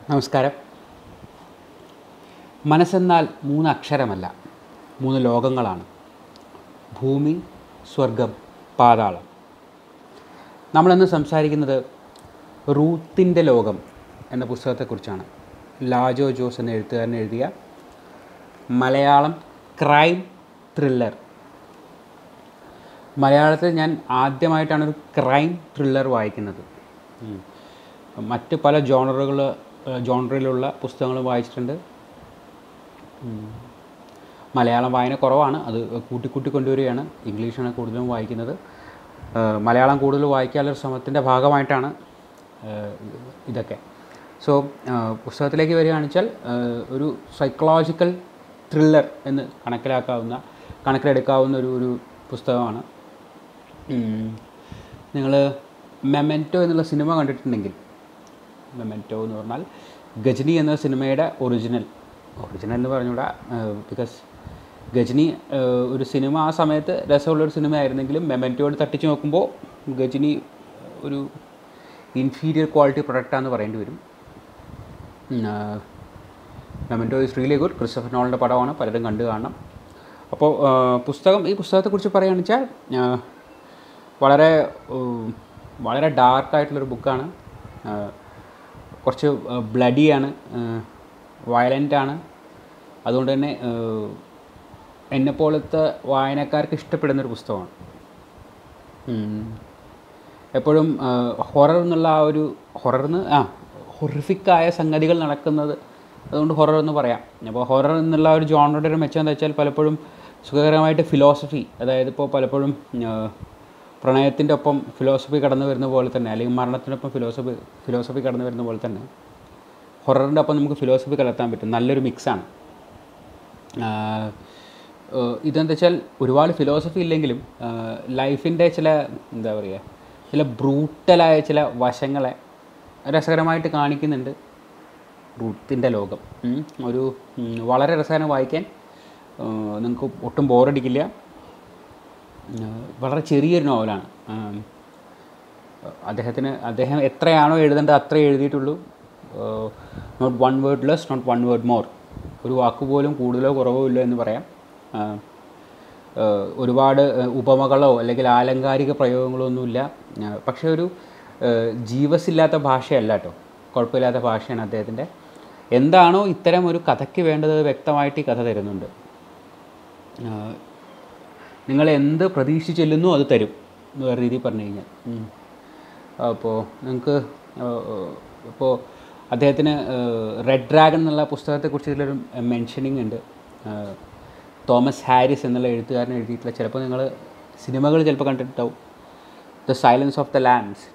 നമസ്കാരം മനസ്സെന്നാൽ മൂന്ന് അക്ഷരമല്ല മൂന്ന് ലോകങ്ങളാണ് ഭൂമി സ്വർഗം പാതാളം നമ്മളിന്ന് സംസാരിക്കുന്നത് റൂത്തിൻ്റെ ലോകം എന്ന പുസ്തകത്തെക്കുറിച്ചാണ് ലാജോ ജോസ് എന്ന എഴുത്തുകാരൻ എഴുതിയ മലയാളം ക്രൈം ത്രില്ലർ മലയാളത്തിൽ ഞാൻ ആദ്യമായിട്ടാണ് ഒരു ക്രൈം ത്രില്ലർ വായിക്കുന്നത് ഉം. മറ്റ് പല ജോണറുകൾ ജോണറിലുള്ള പുസ്തകങ്ങൾ വായിച്ചിട്ടുണ്ട് ഉം. മലയാളം വായന കുറവാണ് അത് കൂട്ടിക്കൂട്ടി കൊണ്ടുവരികയാണ് ഇംഗ്ലീഷാണ് കൂടുതലും വായിക്കുന്നത് ആ, മലയാളം കൂടുതൽ വായിക്കാനുള്ള ശ്രമത്തിൻ്റെ ഭാഗമായിട്ടാണ് ആ, ഇതൊക്കെ സോ പുസ്തകത്തിലേക്ക് വരികയാണെന്ന് വെച്ചാൽ ആ, ഒരു സൈക്കോളജിക്കൽ ത്രില്ലർ എന്ന് കണക്കിലാക്കാവുന്ന കണക്കിലെടുക്കാവുന്ന ഒരു ഒരു പുസ്തകമാണ് നിങ്ങൾ മെമെൻറ്റോ എന്നുള്ള സിനിമ കണ്ടിട്ടുണ്ടെങ്കിൽ മെമെൻറ്റോ എന്ന് പറഞ്ഞാൽ ഗജനി എന്ന സിനിമയുടെ ഒറിജിനൽ ഒറിജിനൽ എന്ന് പറഞ്ഞുകൂടാ ബിക്കോസ് ഗജനി ഏഹ്, ഒരു സിനിമ ആ സമയത്ത് രസമുള്ളൊരു സിനിമ ആയിരുന്നെങ്കിലും മെമെൻറ്റോയോട് തട്ടിച്ച് നോക്കുമ്പോൾ ഗജനി ഒരു ഇൻഫീരിയർ ക്വാളിറ്റി പ്രൊഡക്റ്റാന്ന് പറയേണ്ടി വരും Memento is really good Christopher നോളിൻ്റെ പടമാണ് പലരും കണ്ടു കാണണം അപ്പോൾ ആ, പുസ്തകം ഈ പുസ്തകത്തെക്കുറിച്ച് പറയുകയാണെന്ന് വെച്ചാൽ ആ, വളരെ ഉം, വളരെ ഡാർക്കായിട്ടുള്ളൊരു ബുക്കാണ് കുറച്ച് ബ്ലഡിയാണ് വയലൻ്റ് ആണ് അതുകൊണ്ട് തന്നെ ആ, എന്നെപ്പോലത്തെ വായനക്കാർക്ക് ഇഷ്ടപ്പെടുന്നൊരു പുസ്തകമാണ് ഉം. എപ്പോഴും ഹൊറർ എന്നുള്ള ആ ഒരു ഹൊറർന്ന് ആ ഹൊറിഫിക്കായ സംഗതികൾ നടക്കുന്നത് അതുകൊണ്ട് ഹൊറർ എന്ന് പറയാം അപ്പോൾ ഹൊറർ എന്നുള്ള ആ ഒരു ജോണറുടെ ഒരു മെച്ചം എന്താ വെച്ചാൽ പലപ്പോഴും സുഖകരമായിട്ട് ഫിലോസഫി അതായത് ഇപ്പോൾ പലപ്പോഴും പ്രണയത്തിൻ്റെ ഒപ്പം ഫിലോസഫി കടന്നു വരുന്ന പോലെ തന്നെ അല്ലെങ്കിൽ മരണത്തിനൊപ്പം ഫിലോസഫി ഫിലോസഫി കടന്നു വരുന്ന പോലെ തന്നെ ഹൊററിൻ്റെ ഒപ്പം നമുക്ക് ഫിലോസഫി കലർത്താൻ പറ്റും നല്ലൊരു മിക്സാണ് ആഹ് ഏഹ് ഇതെന്താ വെച്ചാൽ ഒരുപാട് ഫിലോസഫി ഇല്ലെങ്കിലും ലൈഫിൻ്റെ ചില എന്താ പറയുക ചില ബ്രൂട്ടലായ ചില വശങ്ങളെ രസകരമായിട്ട് കാണിക്കുന്നുണ്ട് റൂത്തിൻ്റെ ലോകം ഉം. ഒരു ഉം, വളരെ രസകരം വായിക്കാൻ നിങ്ങൾക്ക് ഒട്ടും ബോറടിക്കില്ല ഏഹ് വളരെ ചെറിയൊരു നോവലാണ് ആം, അദ്ദേഹത്തിന് അദ്ദേഹം എത്രയാണോ എഴുതേണ്ടത് അത്രേ എഴുതിയിട്ടുള്ളൂ not one word less not one word more ഒരു വാക്ക് പോലും കൂടുതലോ കുറവോ ഇല്ല എന്ന് പറയാം ആ, ആ, ഒരുപാട് ആ, ഉപമകളോ അല്ലെങ്കിൽ ആലങ്കാരിക പ്രയോഗങ്ങളോ ഒന്നുമില്ല ആ, പക്ഷേ ഒരു ആ, ജീവസില്ലാത്ത ഭാഷയല്ല കേട്ടോ കുഴപ്പമില്ലാത്ത ഭാഷയാണ് അദ്ദേഹത്തിൻ്റെ എന്താണോ ഇത്തരം ഒരു കഥയ്ക്ക് വേണ്ടത് അത് വ്യക്തമായിട്ട് ഈ കഥ തരുന്നുണ്ട് ആ, നിങ്ങൾ എന്ത് പ്രതീക്ഷിച്ച് ചെല്ലുന്നു അത് തരും എന്ന് വേറെ രീതിയിൽ പറഞ്ഞു കഴിഞ്ഞാൽ ഉം. അപ്പോൾ നിങ്ങൾക്ക് ഇപ്പോൾ അദ്ദേഹത്തിന് റെഡ് ഡ്രാഗൺ എന്നുള്ള പുസ്തകത്തെക്കുറിച്ച് ഇതിലൊരു മെൻഷനിങ് ഉണ്ട് ആ, തോമസ് ഹാരിസ് എന്നുള്ള എഴുത്തുകാരൻ എഴുതിയിട്ടുള്ള ചിലപ്പോൾ നിങ്ങൾ സിനിമകൾ ചിലപ്പോൾ കണ്ടിട്ടുണ്ടാവും the silence of the lambs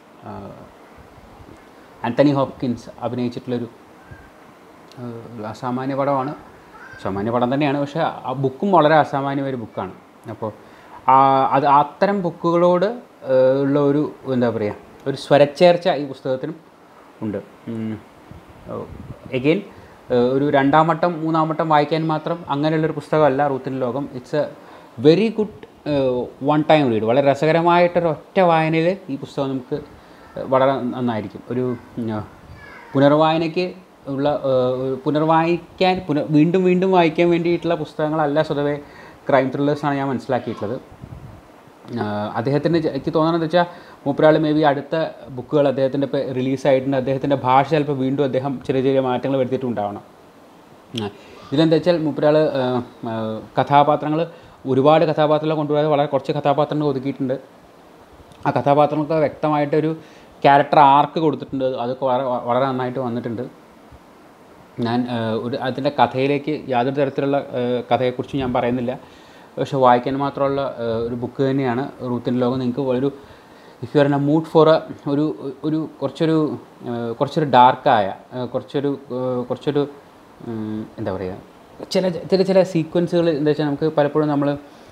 Anthony Hopkins അഭിനയിച്ചിട്ടുള്ളൊരു ഏഹ് അസാമാന്യ പടമാണ് സാമാന്യ പടം തന്നെയാണ് പക്ഷേ ആ ബുക്കും വളരെ അസാമാന്യമായ ഒരു ബുക്കാണ് അപ്പോൾ ആ- അത് അത്തരം ബുക്കുകളോട് ഏഹ് ഉള്ള ഒരു എന്താ പറയുക ഒരു സ്വരച്ചേർച്ച ഈ പുസ്തകത്തിനും ഉണ്ട് എഗെയിൻ ഒരു രണ്ടാം വട്ടം മൂന്നാം വട്ടം വായിക്കാൻ മാത്രം അങ്ങനെയുള്ളൊരു പുസ്തകമല്ല റൂത്തിൻ്റെ ലോകം it's a very good one time read വളരെ രസകരമായിട്ടൊരു ഒറ്റ വായനയിൽ ഈ പുസ്തകം നമുക്ക് വളരെ നന്നായിരിക്കും ഒരു ഉം, പുനർവായനയ്ക്ക് ഉള്ള ഏഹ്, ഒരു പുനർവായിക്കാൻ പുനർ വീണ്ടും വീണ്ടും വായിക്കാൻ വേണ്ടിയിട്ടുള്ള പുസ്തകങ്ങളല്ല സ്വതവേ ക്രൈം ത്രില്ലേഴ്സാണ് ഞാൻ മനസ്സിലാക്കിയിട്ടുള്ളത് ആഹ് അദ്ദേഹത്തിന് ചെ- എനിക്ക് തോന്നണമെന്ന് വെച്ചാൽ മൂപ്പരാൾ മേ ബി അടുത്ത ബുക്കുകൾ അദ്ദേഹത്തിൻ്റെ ഇപ്പോൾ റിലീസായിട്ടുണ്ട് അദ്ദേഹത്തിൻ്റെ ഭാഷ ചിലപ്പോൾ വീണ്ടും അദ്ദേഹം ചെറിയ ചെറിയ മാറ്റങ്ങൾ വരുത്തിയിട്ടുണ്ടാവണം ആ, ഇതെന്താ വെച്ചാൽ മൂപ്പരാൾ കഥാപാത്രങ്ങൾ ഒരുപാട് കഥാപാത്രങ്ങളെ കൊണ്ടുപോയത് വളരെ കുറച്ച് കഥാപാത്രങ്ങൾ ഒതുക്കിയിട്ടുണ്ട് ആ കഥാപാത്രങ്ങൾക്ക് വ്യക്തമായിട്ടൊരു ക്യാരക്ടർ ആർക്ക് കൊടുത്തിട്ടുണ്ട് അതൊക്കെ വളരെ വളരെ നന്നായിട്ട് വന്നിട്ടുണ്ട് ഞാൻ ആ, ഒരു അതിൻ്റെ കഥയിലേക്ക് യാതൊരു തരത്തിലുള്ള ആ, കഥയെക്കുറിച്ച് ഞാൻ പറയുന്നില്ല പക്ഷെ വായിക്കാൻ മാത്രമുള്ള ആ, ഒരു ബുക്ക് തന്നെയാണ് റൂത്തിൻ്റെ ലോകം നിങ്ങൾക്ക് ഒരു if you are in a mood for ഒരു ഒരു കുറച്ചൊരു ആ, കുറച്ചൊരു ഡാർക്കായ കുറച്ചൊരു ആ, കുറച്ചൊരു ഉം, എന്താ പറയുക ചില ചില ചില സീക്വൻസുകൾ എന്താ വെച്ചാൽ നമുക്ക് പലപ്പോഴും നമ്മൾ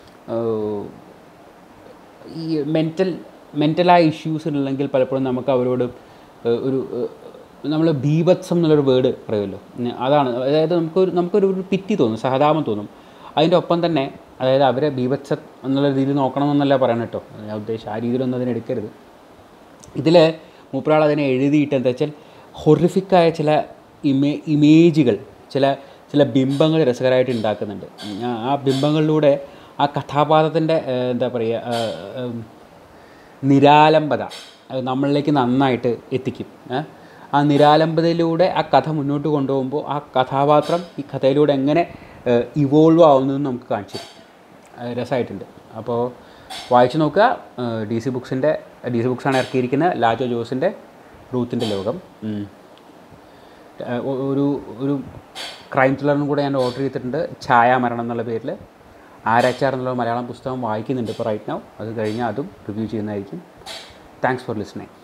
ഈ മെൻറ്റൽ മെൻറ്റലായ ഇഷ്യൂസ് ഉണ്ടെങ്കിൽ പലപ്പോഴും നമുക്ക് അവരോട് ഏഹ്, ഒരു നമ്മൾ ബീഭത്സം എന്നുള്ളൊരു വേർഡ് പറയുമല്ലോ ഉം, അതാണ് അതായത് നമുക്കൊരു നമുക്കൊരു ഒരു പിറ്റി തോന്നും സഹതാപം തോന്നും അതിൻ്റെ ഒപ്പം തന്നെ അതായത് അവരെ ബീഭത്സ എന്നുള്ള രീതിയിൽ നോക്കണമെന്നല്ല പറയണം കേട്ടോ ഞാൻ ഉദ്ദേശിച്ച ആ രീതിയിലൊന്നും അതിനെടുക്കരുത് ഇതിൽ മൂപ്പരാൾ അതിനെ എഴുതിയിട്ട് എന്താ വെച്ചാൽ ഹൊറിഫിക്കായ ചില ഇമേ ഇമേജുകൾ ചില ചില ബിംബങ്ങൾ രസകരമായിട്ട് ഉണ്ടാക്കുന്നുണ്ട് ഉം, ആ- ആ ബിംബങ്ങളിലൂടെ ആ കഥാപാത്രത്തിൻ്റെ എന്താ പറയുക ആ, ഉം, നിരാലംബത അത് നമ്മളിലേക്ക് നന്നായിട്ട് എത്തിക്കും ഏ? ആ നിരാലംബതയിലൂടെ ആ കഥ മുന്നോട്ട് കൊണ്ടുപോകുമ്പോൾ ആ കഥാപാത്രം ഈ കഥയിലൂടെ എങ്ങനെ ഇവോൾവ് ആവുന്നതെന്ന് നമുക്ക് കാണിച്ചു തരും അത് രസമായിട്ടുണ്ട് അപ്പോൾ വായിച്ചു നോക്കുക ഡി സി ബുക്സിൻ്റെ ഡി സി ബുക്സാണ് ഇറക്കിയിരിക്കുന്നത് ലാജോ ജോസിൻ്റെ റൂത്തിൻ്റെ ലോകം ഉം. ഏഹ് ഒ- ഒരു ഒരു ക്രൈം ത്രില്ലറിനും കൂടെ ഞാൻ ഓർഡർ ചെയ്തിട്ടുണ്ട് ഛായാമരണം എന്നുള്ള പേരിൽ ആരാച്ചാർ എന്നുള്ള മലയാളം പുസ്തകം വായിക്കുന്നുണ്ട് ഇപ്പോൾ റൈറ്റ് നൗ അത് കഴിഞ്ഞാൽ അതും റിവ്യൂ ചെയ്യുന്നതായിരിക്കും താങ്ക്സ് ഫോർ ലിസണിങ്